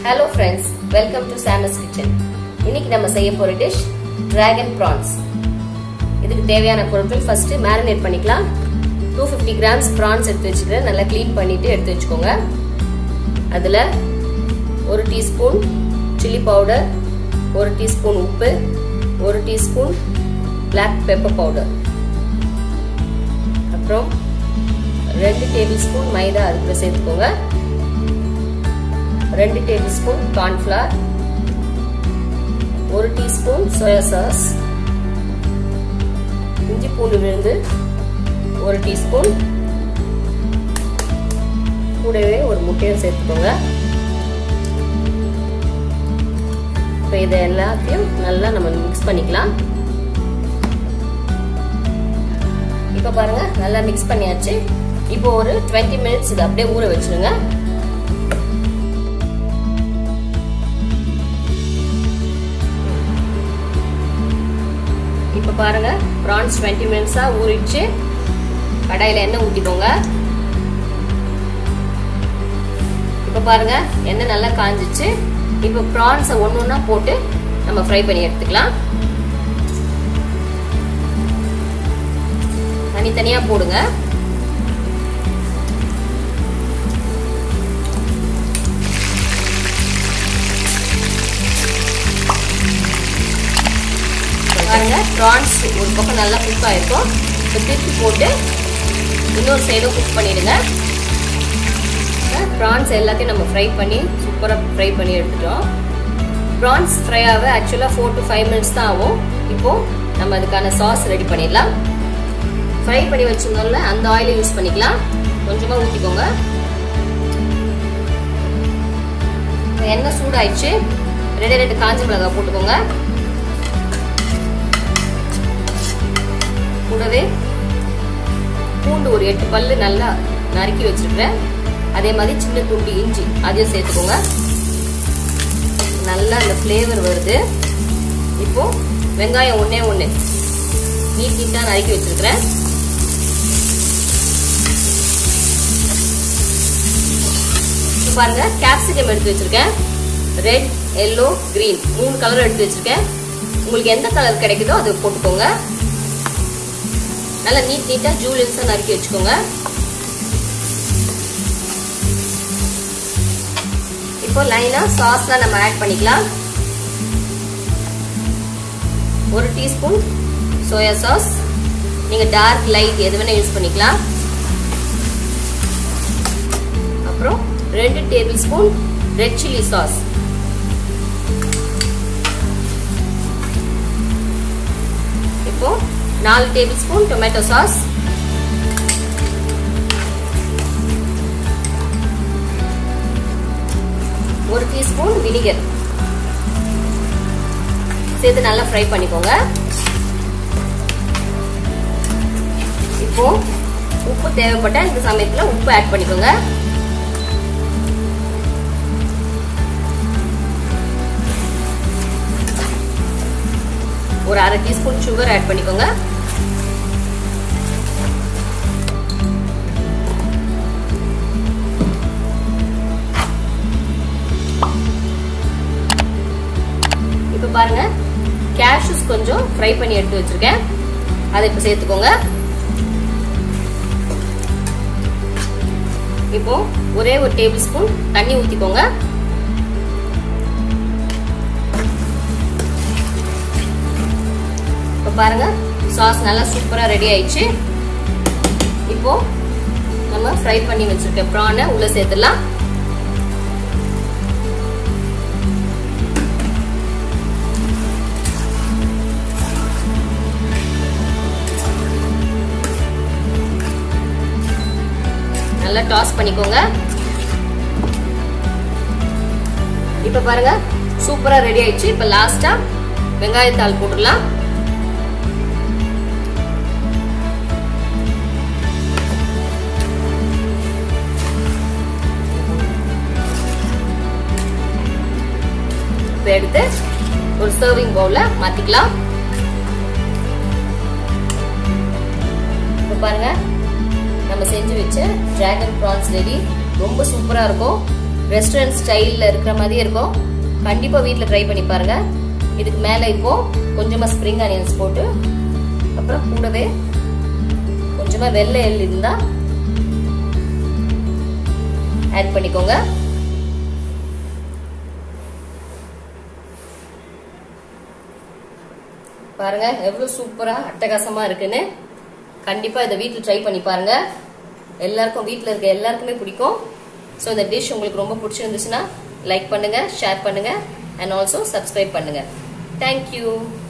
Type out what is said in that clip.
hello friends welcome to சாமஸ் kitchen இன்னைக்கு நம்ம செய்ய போற டிஷ் டிராகன் ப்ரான்ஸ் இதுக்கு தேவையான பொருட்கள் ஃபர்ஸ்ட் மேரினேட் பண்ணிக்கலாம் டூ ஃபிஃப்டி கிராம்ஸ் ப்ரான்ஸ் எடுத்து வச்சுக்கிறேன் நல்லா க்ளீன் பண்ணிட்டு எடுத்து வச்சுக்கோங்க அதில் ஒரு டீஸ்பூன் சில்லி பவுடர் ஒரு டீஸ்பூன் உப்பு ஒரு டீஸ்பூன் பிளாக் பெப்பர் பவுடர் அப்புறம் ரெண்டு டேபிள் ஸ்பூன் மைதா அதுக்குள்ள சேர்த்துக்கோங்க ரெண்டு டேபிள் ஸ்பூன் கார்ன்ஃபிளவர் ஒரு டீஸ்பூன் சோயா சாஸ் இஞ்சி பூண்டு விழுந்து ஒரு டீஸ்பூன் கூடவே ஒரு முட்டையும் சேர்த்துக்கோங்க இப்போ இதை எல்லாத்தையும் நல்லா நம்ம மிக்ஸ் பண்ணிக்கலாம் இப்போ பாருங்க நல்லா மிக்ஸ் பண்ணியாச்சு இப்போ ஒரு டுவெண்ட்டி மினிட்ஸ் இதை அப்படியே ஊற வச்சிருங்க இப்போ பாருங்க ப்ரான்ஸ் டுவெண்ட்டி மினிட்ஸாக ஊறிச்சு கடாயில் எண்ணெய் ஊற்றிக்கோங்க இப்போ பாருங்க எண்ணெய் நல்லா காஞ்சிச்சு இப்போ ப்ரான்ஸை ஒன்று ஒன்றா போட்டு நம்ம ஃப்ரை பண்ணி எடுத்துக்கலாம் தனித்தனியாக போடுங்க பாருங்க ப்ரான்ஸ் ஒரு பக்கம் நல்லா குக் ஆயிருக்கும் இப்போ திருப்பி போட்டு இன்னொரு சைடும் குக் பண்ணிடுங்க ப்ரான்ஸ் எல்லாத்தையும் நம்ம ஃப்ரை பண்ணி சூப்பராக ஃப்ரை பண்ணி எடுத்துட்டோம் ப்ரான்ஸ் ஃப்ரை ஆக ஆக்சுவலாக ஃபோர் டு ஃபைவ் மினிட்ஸ் தான் ஆகும் இப்போது நம்ம அதுக்கான சாஸ் ரெடி பண்ணிடலாம் ஃப்ரை பண்ணி வச்சிருந்தோம்ல அந்த ஆயிலை யூஸ் பண்ணிக்கலாம் கொஞ்சமாக ஊற்றிக்கோங்க எண்ணெய் சூடாயிடுச்சு ரெண்டு ரெண்டு காஞ்ச மிளகாய் போட்டுக்கோங்க கூடவே பூண்டு ஒரு எட்டு பல்லு நல்லா நறுக்கி வச்சிருக்கிறேன் அதே மாதிரி சின்ன துண்டு இஞ்சி அதையும் சேர்த்துக்கோங்க நல்லா அந்த ஃப்ளேவர் வருது இப்போ வெங்காயம் ஒன்னே ஒன்று நீட் நீட்டாக நறுக்கி வச்சிருக்கிறேன் பாருங்க கேப்சிகம் எடுத்து வச்சிருக்கேன் ரெட் எல்லோ கிரீன் மூணு கலர் எடுத்து வச்சிருக்கேன் உங்களுக்கு எந்த கலர் கிடைக்குதோ அது போட்டுக்கோங்க நல்லா நீட் நீட்டா ஜூலியன்ஸா நறுக்கி வச்சுக்கோங்க இப்போ லைனா சாஸ்லாம் நம்ம ஆட் பண்ணிக்கலாம் ஒரு டீஸ்பூன் சோயா சாஸ் நீங்க டார்க் லைட் எது வேணா யூஸ் பண்ணிக்கலாம் அப்புறம் ரெண்டு table spoon red chilli sauce இப்போ நாலு டேபிள் ஸ்பூன் டொமேட்டோ சாஸ் ஒரு டீஸ்பூன் வினிகர் சேர்த்து நல்லா ஃப்ரை பண்ணிக்கோங்க இப்போ உப்பு தேவைப்பட்ட இந்த சமயத்தில் உப்பு ஆட் பண்ணிக்கோங்க ஒரு அரை டீஸ்பூன் சுகர் ஆட் பண்ணிக்கோங்க இப்போ பாருங்க கேஷ்யூஸ் கொஞ்சம் ஃப்ரை பண்ணி எடுத்து வச்சிருக்கேன் அதை இப்போ சேர்த்துக்கோங்க இப்போ ஒரே ஒரு டேபிள் ஸ்பூன் தண்ணி ஊற்றிக்கோங்க இப்போ பாருங்க சாஸ் நல்லா சூப்பராக ரெடி ஆயிடுச்சு இப்போ நம்ம ஃப்ரை பண்ணி வச்சிருக்க ப்ரானை உள்ள சேர்த்துடலாம் நல்லா டாஸ் பண்ணிக்கோங்க இப்போ பாருங்க சூப்பரா ரெடி ஆயிடுச்சு இப்போ லாஸ்டா வெங்காயத்தாள் போட்டுடலாம் இப்போ எடுத்து ஒரு சர்விங் பவுல்ல மாத்திக்கலாம் இப்போ பாருங்க நம்ம செஞ்சு வச்ச டிராகன் ப்ரான்ஸ் ரெடி ரொம்ப சூப்பராக இருக்கும் ரெஸ்டாரண்ட் ஸ்டைலில் இருக்கிற மாதிரியே இருக்கும் கண்டிப்பாக வீட்டில் ட்ரை பண்ணி பாருங்க இதுக்கு மேலே இப்போ கொஞ்சமாக ஸ்ப்ரிங் ஆனியன்ஸ் போட்டு அப்புறம் கூடவே கொஞ்சமாக வெள்ளை எள் இருந்தால் ஆட் பண்ணிக்கோங்க பாருங்க எவ்வளவு சூப்பரா அட்டகாசமா இருக்குன்னு கண்டிப்பா இதை வீட்டில் ட்ரை பண்ணி பாருங்க எல்லாருக்கும் வீட்டில் இருக்க எல்லாருக்குமே பிடிக்கும் ஸோ இந்த டிஷ் உங்களுக்கு ரொம்ப பிடிச்சிருந்துச்சுன்னா லைக் பண்ணுங்க ஷேர் பண்ணுங்க அண்ட் ஆல்சோ சப்ஸ்கிரைப் பண்ணுங்க தேங்க்யூ